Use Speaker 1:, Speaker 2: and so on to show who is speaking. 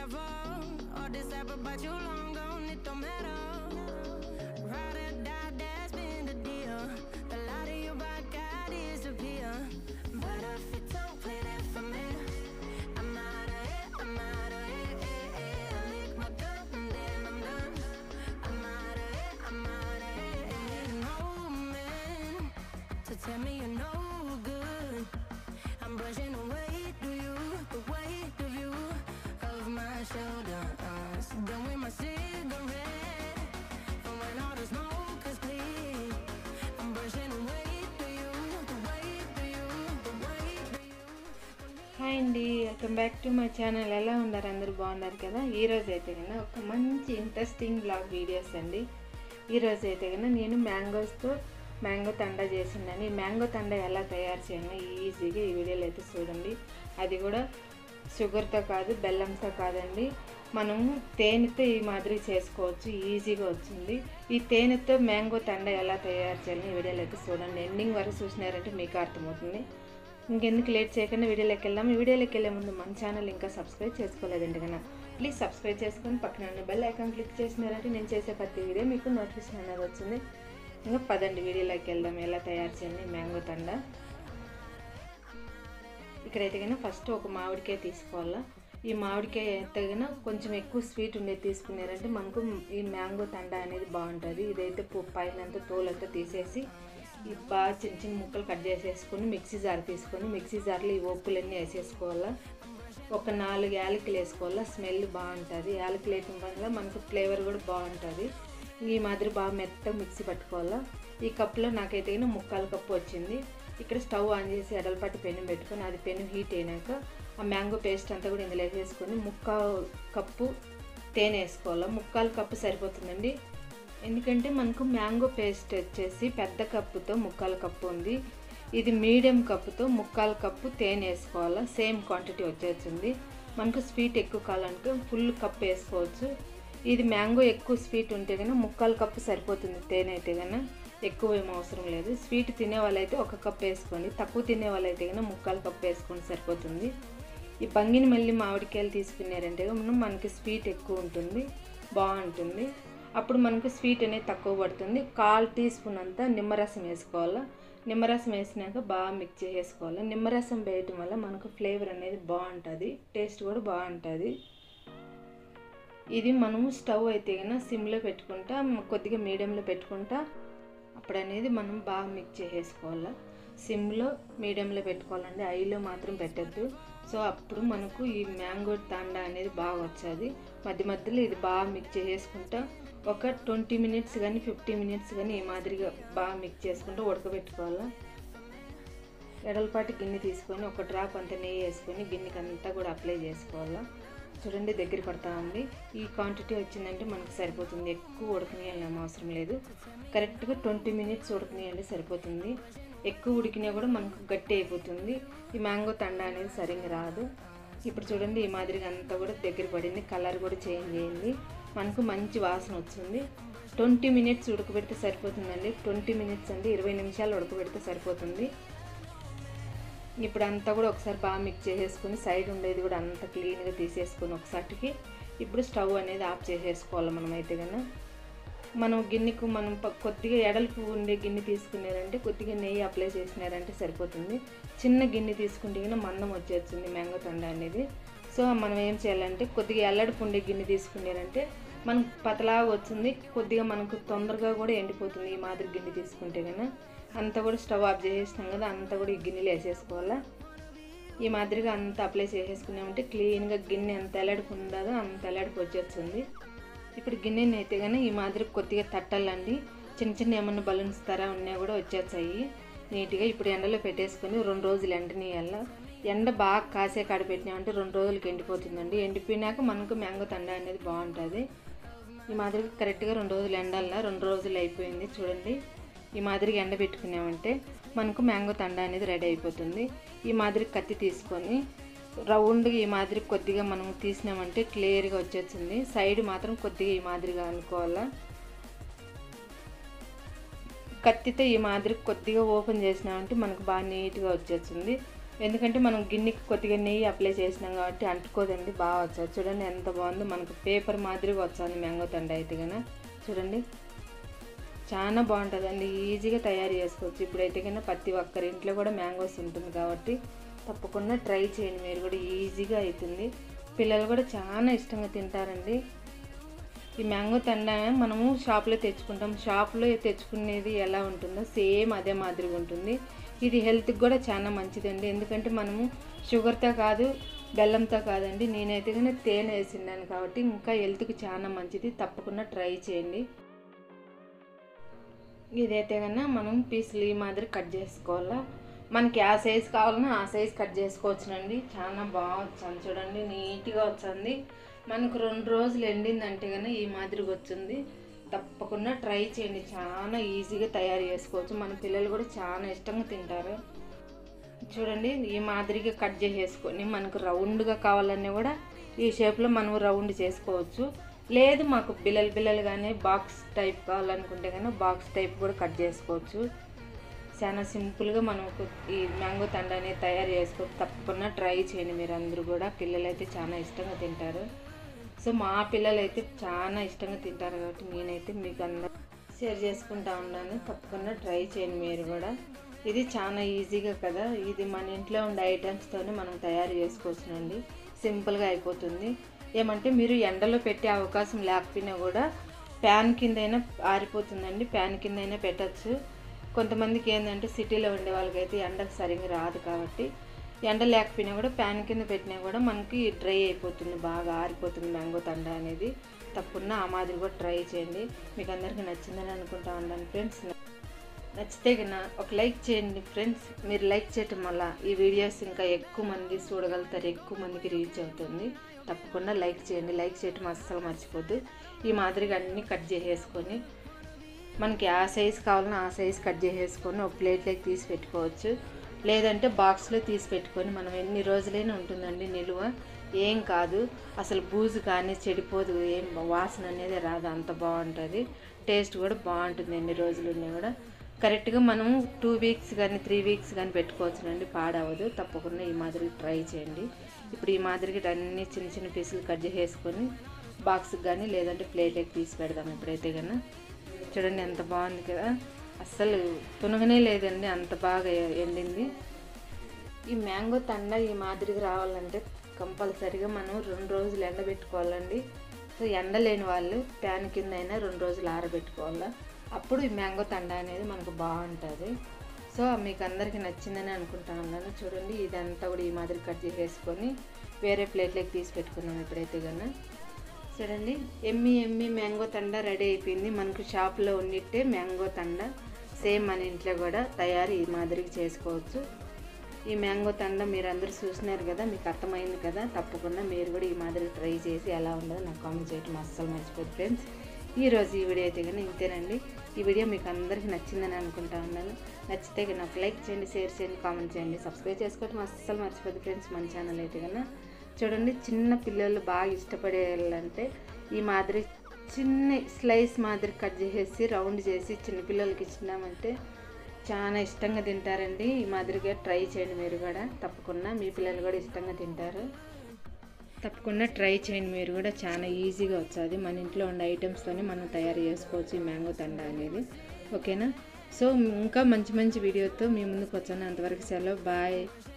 Speaker 1: forever. All this ever but you long gone, it don't matter. Ride or die, that's been the deal. The light of your back, I disappear. But if you don't play that for me, I'm out of it, I'm out of it. eh, eh. I lick my gun and then I'm done. I'm out of it, I'm out of it. eh. No man to tell me you're no good. I'm brushing away to you, the weight of you, of my shoulders. Done with my cigarette, and when all the smoke is clear, I'm brushing away to you, the weight of you, the weight of you.
Speaker 2: Hi అండి welcome back to my channel ఎలా ఉన్నారు అందరూ బాగున్నారు కదా ఈరోజు అయితే కన్నా ఒక మంచి ఇంట్రెస్టింగ్ బ్లాగ్ వీడియోస్ అండి ఈరోజు అయితే కన్నా నేను మ్యాంగోస్తో మ్యాంగో తండా చేసిందని ఈ మ్యాంగో తండా ఎలా తయారు చేయాలో ఈజీగా ఈ వీడియోలో అయితే చూడండి అది కూడా షుగర్తో కాదు బెల్లంతో కాదండి మనము తేనెతో ఈ మాదిరి చేసుకోవచ్చు ఈజీగా వచ్చింది ఈ తేనెతో మ్యాంగో తండ ఎలా తయారు చేయాలని ఈ వీడియోలో అయితే చూడండి ఎండింగ్ వరకు చూసినారంటే మీకు అర్థమవుతుంది ఇంకెందుకు లేట్ చేయకుండా వీడియోలోకి వెళ్దాం ఈ వీడియోలోకి వెళ్ళే ముందు మన ఛానల్ ఇంకా సబ్స్క్రైబ్ చేసుకోలేదండి కన్నా ప్లీజ్ సబ్స్క్రైబ్ చేసుకొని పక్కన ఉన్న బెల్ ఐకాన్ క్లిక్ చేసినారంటే నేను చేసే ప్రతి వీడియో మీకు నోటిఫికేషన్ అనేది వచ్చింది ఇంకా పదండి వీడియోలోకి వెళ్దాం ఎలా తయారు చేయాలి మ్యాంగో తండ ఇక్కడైతే కన్నా ఫస్ట్ ఒక మామిడికాయ తీసుకోవాలా ఈ మామిడికాయ అయితే కన్నా కొంచెం ఎక్కువ స్వీట్ ఉండేది తీసుకున్నారంటే మనకు ఈ మ్యాంగో తండ అనేది బాగుంటుంది ఇదైతే పు- పైనంతా తోలంతా తీసేసి ఈ బాగా చిన్న చిన్న ముక్కలు కట్ చేసేసుకొని మిక్సీ జార్ తీసుకొని మిక్సీ జార్లో ఈ ఒప్పులన్నీ వేసేసుకోవాలా ఒక నాలుగు యాలకులు వేసుకోవాలా స్మెల్ బాగుంటుంది యాలకులు వేయటం వల్ల మనకు ఫ్లేవర్ కూడా బాగుంటుంది ఈ మాదిరి బాగా మెత్తగా మిక్సీ పట్టుకోవాలా ఈ కప్పులో నాకైతే కన్నా ముక్కాలు కప్పు వచ్చింది ఇక్కడ స్టవ్ ఆన్ చేసి ఎడలపాటి పెను పెట్టుకొని అది పెను హీట్ అయినాక ఆ మ్యాంగో పేస్ట్ అంతా కూడా ఇందులో వేసేసుకొని ముక్కాలు కప్పు తేనె వేసుకోవాలి ముక్కాలు కప్పు సరిపోతుందండి ఎందుకంటే మనకు మ్యాంగో పేస్ట్ వచ్చేసి పెద్ద కప్పుతో ముక్కాల కప్పు ఉంది ఇది మీడియం కప్పుతో ముక్కాల కప్పు తేనె వేసుకోవాలి సేమ్ క్వాంటిటీ వచ్చేస్తుంది మనకు స్వీట్ ఎక్కువ కావాలంటే ఫుల్ కప్ వేసుకోవచ్చు ఇది మ్యాంగో ఎక్కువ స్వీట్ ఉంటే కనుక ముక్కాల కప్పు సరిపోతుంది తేనె అయితే కనుక ఎక్కువ ఏం అవసరం లేదు స్వీట్ తినే వాళ్ళైతే ఒక కప్ వేసుకోండి తక్కువ తినే వాళ్ళైతే కనుక ముక్కాల కప్పు వేసుకొని సరిపోతుంది ఈ బంగిని మళ్ళీ మామిడికాయలు తీసుకున్నారంటే మనం మనకి స్వీట్ ఎక్కువ ఉంటుంది బాగుంటుంది అప్పుడు మనకు స్వీట్ అనేది తక్కువ పడుతుంది కాల్ టీ స్పూన్ అంతా నిమ్మరసం వేసుకోవాలి నిమ్మరసం వేసినాక బాగా మిక్స్ చేసుకోవాలి నిమ్మరసం వేయటం వల్ల మనకు ఫ్లేవర్ అనేది బాగుంటుంది టేస్ట్ కూడా బాగుంటుంది ఇది మనము స్టవ్ అయితే కన్నా సిమ్లో పెట్టుకుంటా కొద్దిగా మీడియంలో పెట్టుకుంటా అప్పుడు అనేది మనం బాగా మిక్స్ చేసేసుకోవాలి సిమ్లో మీడియంలో పెట్టుకోవాలండి ఐలో మాత్రం పెట్టద్దు సో అప్పుడు మనకు ఈ మ్యాంగో తాండా అనేది బాగా వచ్చేది మధ్య మధ్యలో ఇది బాగా మిక్స్ చేసుకుంటా ఒక ట్వంటీ మినిట్స్ కానీ ఫిఫ్టీ మినిట్స్ కానీ ఈ మాదిరిగా బాగా మిక్స్ చేసుకుంటూ ఉడకబెట్టుకోవాలి ఎడలపాటి గిన్నె తీసుకొని ఒక డ్రాప్ అంత నెయ్యి వేసుకొని గిన్నెకి అంతా కూడా అప్లై చేసుకోవాలా చూడండి దగ్గర పడతా ఉంది ఈ క్వాంటిటీ వచ్చిందంటే మనకు సరిపోతుంది ఎక్కువ ఉడకనియాలని అవసరం లేదు కరెక్ట్గా ట్వంటీ మినిట్స్ ఉడకనియండి సరిపోతుంది ఎక్కువ ఉడికినా కూడా మనకు గట్టి అయిపోతుంది ఈ మ్యాంగో తండ అనేది సరిగ్గా రాదు ఇప్పుడు చూడండి ఈ మాదిరిగా అంతా కూడా దగ్గర పడింది కలర్ కూడా చేంజ్ అయ్యింది మనకు మంచి వాసన వచ్చింది ట్వంటీ మినిట్స్ ఉడకబెడితే సరిపోతుందండి ట్వంటీ మినిట్స్ అండి ఇరవై నిమిషాలు ఉడకబెడితే సరిపోతుంది ఇప్పుడు అంతా కూడా ఒకసారి బాగా మిక్స్ చేసేసుకొని సైడ్ ఉండేది కూడా అంతా క్లీన్గా తీసేసుకొని ఒకసారికి ఇప్పుడు స్టవ్ అనేది ఆఫ్ చేసేసుకోవాలి మనం అయితే కన్నా మనం గిన్నెకు మనం ప- కొద్దిగా ఎడల్పు ఉండే గిన్నె తీసుకున్నారంటే కొద్దిగా నెయ్యి అప్లై చేసినారంటే సరిపోతుంది చిన్న గిన్నె తీసుకుంటే కన్నా మందం వచ్చేస్తుంది మ్యాంగో తండ అనేది సో మనం ఏం చేయాలంటే కొద్దిగా ఎల్లడిపు ఉండే గిన్నె తీసుకున్నారంటే మనకు పతలాగా వచ్చింది కొద్దిగా మనకు తొందరగా కూడా ఎండిపోతుంది ఈ మాదిరి గిన్నె తీసుకుంటే కన్నా అంతా కూడా స్టవ్ ఆఫ్ చేసేసినాం కదా అంతా కూడా ఈ గిన్నెలు వేసేసుకోవాలా ఈ మాదిరిగా అంతా అప్లై చేసేసుకున్నామంటే క్లీన్గా గిన్నె ఎంత ఎలాడుకు ఉండదో అంత ఎలాడుకు వచ్చేస్తుంది ఇప్పుడు గిన్నెని అయితే కానీ ఈ మాదిరి కొద్దిగా తట్టాలండి చిన్న చిన్న ఏమన్నా బలూన్స్ తర ఉన్నా కూడా వచ్చేస్తాయి నీట్గా ఇప్పుడు ఎండలో పెట్టేసుకొని రెండు రోజులు ఎండనీయాల ఎండ బాగా కాసే కాడ పెట్టినామంటే రెండు రోజులకి ఎండిపోతుందండి ఎండిపోయినాక మనకు మ్యాంగో తండ అనేది బాగుంటుంది ఈ మాదిరిగా కరెక్ట్గా రెండు రోజులు ఎండాల రెండు రోజులు అయిపోయింది చూడండి ఈ మాదిరిగా ఎండ పెట్టుకున్నామంటే మనకు మ్యాంగో తండ అనేది రెడీ అయిపోతుంది ఈ మాదిరి కత్తి తీసుకొని రౌండ్గా ఈ మాదిరి కొద్దిగా మనం తీసినామంటే క్లియర్గా వచ్చేస్తుంది సైడ్ మాత్రం కొద్దిగా ఈ మాదిరిగా అనుకోవాలా కత్తితో ఈ మాదిరి కొద్దిగా ఓపెన్ చేసినామంటే మనకు బాగా నీట్గా వచ్చేస్తుంది ఎందుకంటే మనం గిన్నెకి కొద్దిగా నెయ్యి అప్లై చేసినాం కాబట్టి అంటుకోదండి బాగా వచ్చాది చూడండి ఎంత బాగుందో మనకు పేపర్ మాదిరిగా వచ్చాది మ్యాంగో తండ అయితే కనుక చూడండి చాలా బాగుంటుందండి ఈజీగా తయారు చేసుకోవచ్చు ఇప్పుడైతే కన్నా ప్రతి ఒక్కరి ఇంట్లో కూడా మ్యాంగోస్ ఉంటుంది కాబట్టి తప్పకుండా ట్రై చేయండి మీరు కూడా ఈజీగా అవుతుంది పిల్లలు కూడా చాలా ఇష్టంగా తింటారండి ఈ మ్యాంగో తండ మనము షాప్లో తెచ్చుకుంటాం షాప్లో తెచ్చుకునేది ఎలా ఉంటుందో సేమ్ అదే మాదిరిగా ఉంటుంది ఇది హెల్త్కి కూడా చాలా మంచిదండి ఎందుకంటే మనము షుగర్తో కాదు బెల్లంతో కాదండి నేనైతే కానీ తేనె వేసిండాను కాబట్టి ఇంకా హెల్త్కి చాలా మంచిది తప్పకుండా ట్రై చేయండి ఇదైతే కన్నా మనం పీసులు ఈ మాదిరి కట్ చేసుకోవాలా మనకి ఆ సైజ్ కావాలన్నా ఆ సైజ్ కట్ చేసుకోవచ్చునండి చాలా బాగా వచ్చాను చూడండి నీట్గా వచ్చింది మనకు రెండు రోజులు ఎండిందంటే కన్నా ఈ మాదిరిగా వచ్చింది తప్పకుండా ట్రై చేయండి చాలా ఈజీగా తయారు చేసుకోవచ్చు మన పిల్లలు కూడా చాలా ఇష్టంగా తింటారు చూడండి ఈ మాదిరిగా కట్ చేసేసుకొని మనకు రౌండ్గా కావాలన్నా కూడా ఈ షేప్లో మనం రౌండ్ చేసుకోవచ్చు లేదు మాకు బిల్లలు బిల్లలు కానీ బాక్స్ టైప్ కావాలనుకుంటే కానీ బాక్స్ టైప్ కూడా కట్ చేసుకోవచ్చు చాలా సింపుల్గా మనం ఒక- ఈ మ్యాంగో తండ అనేది తయారు చేసుకోవచ్చు తప్పకుండా ట్రై చేయండి మీరు అందరూ కూడా పిల్లలు అయితే చాలా ఇష్టంగా తింటారు సో మా పిల్లలు అయితే చాలా ఇష్టంగా తింటారు కాబట్టి నేనైతే మీకు అందరూ షేర్ చేసుకుంటా ఉన్నాను తప్పకుండా ట్రై చేయండి మీరు కూడా ఇది చాలా ఈజీగా కదా ఇది మన ఇంట్లో ఉండే ఐటమ్స్తోనే మనం తయారు చేసుకోవచ్చునండి సింపుల్గా అయిపోతుంది ఏమంటే మీరు ఎండలో పెట్టే అవకాశం లేకపోయినా కూడా ప్యాన్ కిందైనా ఆరిపోతుందండి ప్యాన్ కిందైనా పెట్టచ్చు కొంతమందికి ఏంటంటే సిటీలో ఉండే వాళ్ళకైతే ఎండకు సరిగ్గా రాదు కాబట్టి ఎండ లేకపోయినా కూడా ప్యాన్ కింద పెట్టినా కూడా మనకి డ్రై అయిపోతుంది బాగా ఆరిపోతుంది మ్యాంగో తండ అనేది తప్పకుండా ఆ మాదిరి కూడా ట్రై చేయండి మీకు అందరికీ నచ్చిందని అనుకుంటా ఉన్నాను ఫ్రెండ్స్ నచ్చితే కన్నా ఒక లైక్ చేయండి ఫ్రెండ్స్ మీరు లైక్ చేయటం వల్ల ఈ వీడియోస్ ఇంకా ఎక్కువ మంది చూడగలుగుతారు ఎక్కువ మందికి రీచ్ అవుతుంది తప్పకుండా లైక్ చేయండి లైక్ చేయటం అస్సలు మర్చిపోద్దు ఈ మాదిరిగా అన్నీ కట్ చేసేసుకొని మనకి ఆ సైజ్ కావాలన్నా ఆ సైజ్ కట్ చేసేసుకొని ఒక ప్లేట్లోకి తీసి పెట్టుకోవచ్చు లేదంటే బాక్స్లో తీసి పెట్టుకొని మనం ఎన్ని రోజులైనా ఉంటుందండి నిలువ ఏం కాదు అసలు బూజు కానీ చెడిపోదు ఏం వాసన అనేది రాదు అంత బాగుంటుంది టేస్ట్ కూడా బాగుంటుంది ఎన్ని రోజులు ఉన్నా కూడా కరెక్ట్గా మనం టూ వీక్స్ కానీ త్రీ వీక్స్ కానీ పెట్టుకోవచ్చునండి పాడవదు తప్పకుండా ఈ మాదిరి ట్రై చేయండి ఇప్పుడు ఈ మాదిరిగా అన్ని చిన్న చిన్న పీసులు కట్ చేసేసుకొని బాక్స్కి కానీ లేదంటే ప్లేట్లోకి తీసి పెడదాం ఇప్పుడైతే కన్నా చూడండి ఎంత బాగుంది కదా అస్సలు తునగనే లేదండి అంత బాగా ఎండింది ఈ మ్యాంగో తండ ఈ మాదిరిగా రావాలంటే కంపల్సరీగా మనం రెండు రోజులు ఎండబెట్టుకోవాలండి సో ఎండ లేని వాళ్ళు ప్యాన్ కింద అయినా రెండు రోజులు ఆరబెట్టుకోవాలా అప్పుడు ఈ మ్యాంగో తండ అనేది మనకు బాగుంటుంది సో మీకు అందరికీ నచ్చిందని అనుకుంటా ఉన్నాను చూడండి ఇదంతా కూడా ఈ మాదిరి కట్ చేసేసుకొని వేరే ప్లేట్లోకి తీసి పెట్టుకున్నాం ఇప్పుడైతే కన్నా చూడండి ఎమ్మి ఎమ్మి మ్యాంగో తండ రెడీ అయిపోయింది మనకు షాప్లో ఉండిట్టే మ్యాంగో తండ సేమ్ మన ఇంట్లో కూడా తయారు ఈ మాదిరిగా చేసుకోవచ్చు ఈ మ్యాంగో తండ మీరు అందరూ చూసినారు కదా మీకు అర్థమైంది కదా తప్పకుండా మీరు కూడా ఈ మాదిరి ట్రై చేసి ఎలా ఉందో నాకు కామెంట్ చేయటం అస్సలు మర్చిపోదు ఫ్రెండ్స్ ఈరోజు ఈ వీడియో అయితే కానీ ఇంతేనండి ఈ వీడియో మీకు అందరికీ నచ్చిందని అనుకుంటా ఉన్నాను నచ్చితే నాకు లైక్ చేయండి షేర్ చేయండి కామెంట్ చేయండి సబ్స్క్రైబ్ చేసుకోవటం అస్సలు మర్చిపోదు ఫ్రెండ్స్ మన ఛానల్ అయితే కన్నా చూడండి చిన్న పిల్లలు బాగా ఇష్టపడేయాలంటే ఈ మాదిరి చిన్న స్లైస్ మాదిరి కట్ చేసేసి రౌండ్ చేసి చిన్నపిల్లలకి ఇచ్చినామంటే చాలా ఇష్టంగా తింటారండి ఈ మాదిరిగా ట్రై చేయండి మీరు కూడా తప్పకుండా మీ పిల్లలు కూడా ఇష్టంగా తింటారు తప్పకుండా ట్రై చేయండి మీరు కూడా చాలా ఈజీగా వచ్చేది మన ఇంట్లో ఉండే ఐటమ్స్తోనే మనం తయారు చేసుకోవచ్చు ఈ మ్యాంగో తండ అనేది ఓకేనా సో ఇంకా మంచి మంచి వీడియోతో మీ ముందుకు వచ్చాను అంతవరకు సెలవు బాయ్